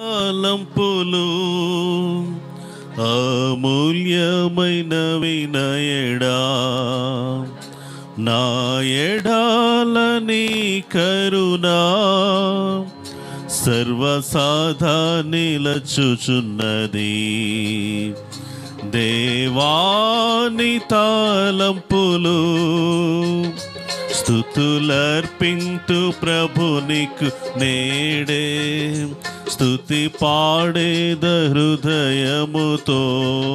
లంపులు అమూల్యమైన వినయడా నా ఎడాలని కరుణా సర్వసాధా నిలచుచున్నది దేవాని తాలంపులు స్థుతులర్పింతు ప్రభునికు నేడే స్థుతి పాడేద హృదయముతో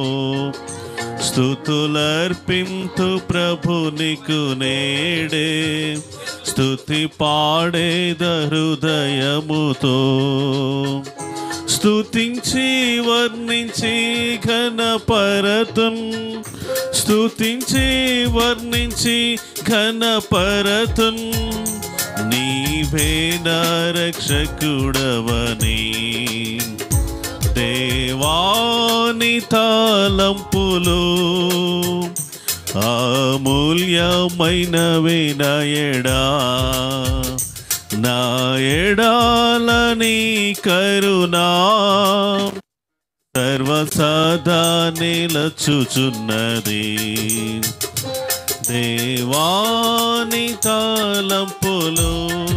స్థుతులర్పింతు ప్రభునికు నేడే స్థుతి పాడేద హృదయముతో స్తుతించి వర్ణించి ఘనపరతున్ స్తుతించి వర్ణించి ఘనపరతున్ నీవే నా రక్షకుడవని దేవాని తాలంపులు అమూల్యమైన వినయడా నా ఎడాలని కరుణా సర్వసదా నిలచుచున్నది దేవాని తాలంపులు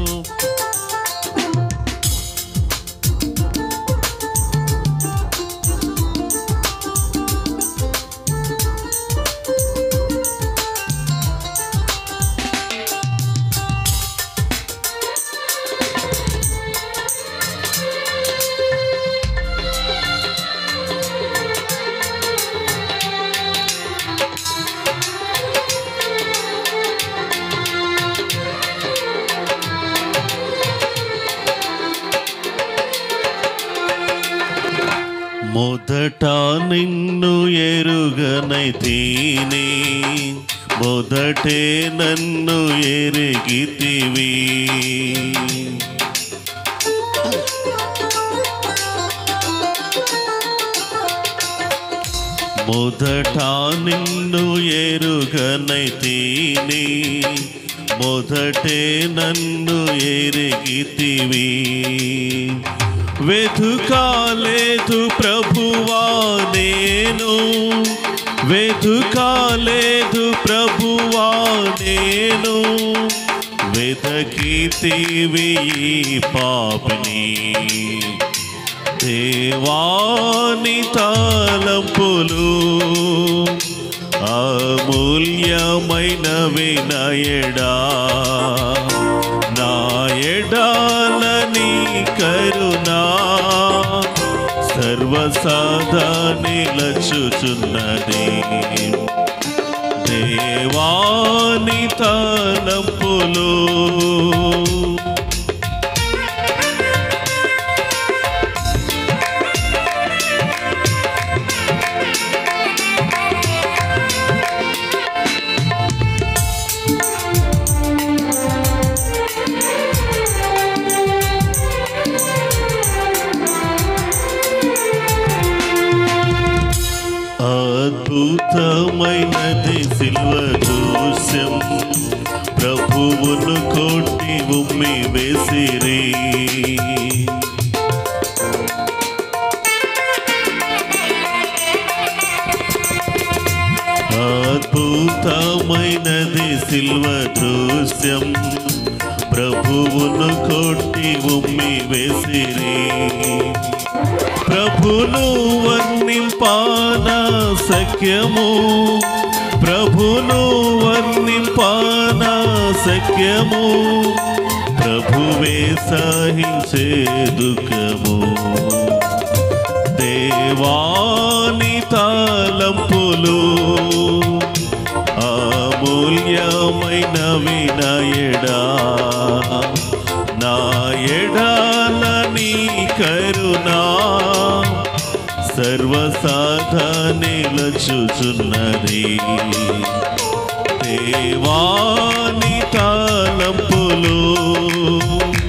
మొదట నిన్ను ఎరుగనైతీని మొదటే నన్ను ఎరిగితివి మొదట నిన్ను ఎరుగనైతీని మొదటే నన్ను ఎరిగితివి వెతుకాలేదు ప్రభువా నేను వెతుకాలేదు ప్రభువా నేను వెతకితివి ఈ పాపిని దేవాని తాలంపులు అమూల్యమైన వినయడా నా ఎడాలని కరుణా సర్వసాధా నిలచుచున్నది దేవాని తలంపులు అద్భుతమైనది సిల్వ దృశ్యం ప్రభువును కొట్టి ఉమ్మి వేసిరి అద్భుతమైనది సిల్వ దృశ్యం ప్రభువును కొట్టి ఉమ్మి వేసిరి ప్రభును వర్ణింపాన సఖ్యము ప్రభును వర్ణింపాన సఖ్యము ప్రభువే సహించే దుఃఖము దేవాని తాలంపులు అమూల్యమైన వినయడా నా ఎడాలని కరుణా సర్వసాధా నిలచుచున్నది దేవాని తాలంపులు